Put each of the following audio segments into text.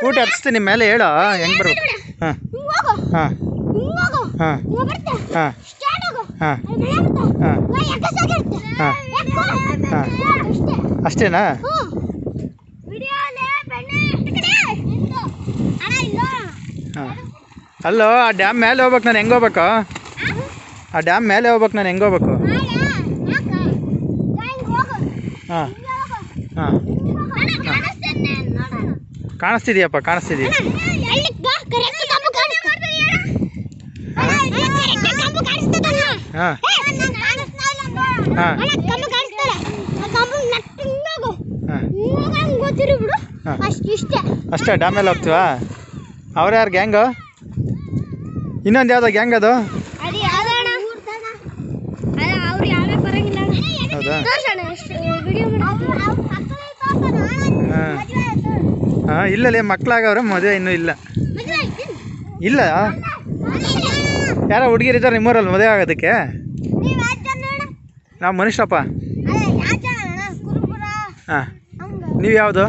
Scooty ಹತ್ತಿಸ್ತೀನಿ ಮೇಲೆ ಹೇಳು ಹೆಂಗೆ ಬರ್ಬೇಕು ಹಾಂ ಹಿಂಗ್ ಹೋಗು ಹಾಂ ಹಿಂಗ್ ಹೋಗು ಹಾಂ ಹಿಂಗ್ ಬರ್ತೆ ಹಾಂ ಸ್ಟಾರ್ಟ್ ಹೋಗು ಹಾಂ ಅಲ್ಲಿ ಮಳೆ ಬರ್ತೆ ಹಾಂ ನಾ ಎಕ್ಕಸಾಗಿರುತ್ತೆ ಹಾ. ಎಕ್ಕೋ. ಹಾ. ಅಷ್ಟೇ ಅಷ್ಟೇನಾ ಹ್ಞೂ ವಿಡಿಯೋಲೆ ಬೆಣ್ಣೆ ಈ ಕಡೆ ನಿಂತು. ಅಣ್ಣ ಇಲ್ಲೋ ಹಾಂ ಅಲ್ಲೋ ಆ ಡ್ಯಾಮ್ ಮೇಲೆ ಹೋಗ್ಬೇಕು ನಾನು ಹೆಂಗೆ ಹೋಗ್ಬೇಕು ಆ ಡ್ಯಾಮ್ ಮೇಲೆ ಹೋಗ್ಬೇಕು ನಾನು ಹೆಂಗೆ ಹೋಗ್ಬೇಕು ಆಳ ಯಾಕ ನಾ ಹಿಂಗ್ ಹೋಗು ಹಾಂ ಹಿಂಗ್ ಹೋಗು ಹಾಂ ಅಣ್ಣ ಕಾಣಿಸ್ತೇನೆ ನೋಡೋಣ ಕಾಣಿಸ್ತಿದ್ಯಪ್ಪ ಕಾಣಿಸ್ತಿದ್ಯಾ ಅಲ್ಲಿ ಬಾ ಕರೆಕ್ಟ್ ಕಂಬ ಕಾಣಿಸ್ತಾ ಕರೆಕ್ಟ್ ಕಂಬ ಕಾಣಿಸ್ತದಲ್ಲ ಹಾಂ ಕಾಣಿಸ್ತಾ ಇಲ್ಲ ನೋಡು. ಹಾ. ಅಣ್ಣ ಕಂಬ ಕಾಣಿಸ್ತಲ್ಲ ಆ ಕಂಬ ನಟ್ಟು ಹಿಂಗೋಗು ಹಾಂ ಹಿಂಗೋಗ ಹಂಗ್ ಗೊತ್ತಿರು ಬಿಡು ಹಾ. ಅಷ್ಟು ಇಷ್ಟೇ ಅಷ್ಟೇ ಡ್ಯಾಮ್ ಮೇಲೆ ಹೋಗ್ತೀವಾ ಅವ್ರ ಯಾರು ಗ್ಯಾಂಗು ಇನ್ನೊಂದು ಯಾವುದೋ ಗ್ಯಾಂಗ್ ಅದು ಅದು ಯಾವ್ದಣ್ಣ ಅದ ಅವ್ರು ಯಾರೇ ಬರಂಗಿಲ್ಲ ಹೌದಾ ತೋರ್ಸೋಣ ಅಷ್ಟು ವಿಡಿಯೋ ಹಾಂ ಹಾಂ ಇಲ್ಲಲೇ ಮಕ್ಕಳಾಗವ್ರೆ ಮದುವೆ ಇನ್ನೂ ಇಲ್ಲ ಇಲ್ಲ ಯಾರೋ ಹುಡುಗಿರಿದ್ದಾರೆ ನಿಮ್ಮೂರಲ್ಲಿ ಮದುವೆ ಆಗೋದಕ್ಕೆ ನಾವು ಮನುಷ್ಯರಪ್ಪ ಹಾಂ ನೀವು ಯಾವುದು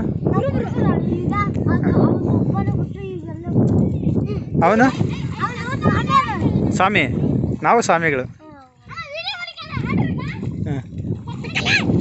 ಅವನು ಸ್ವಾಮಿ ನಾವು ಸ್ವಾಮಿಗಳು ಹಾಂ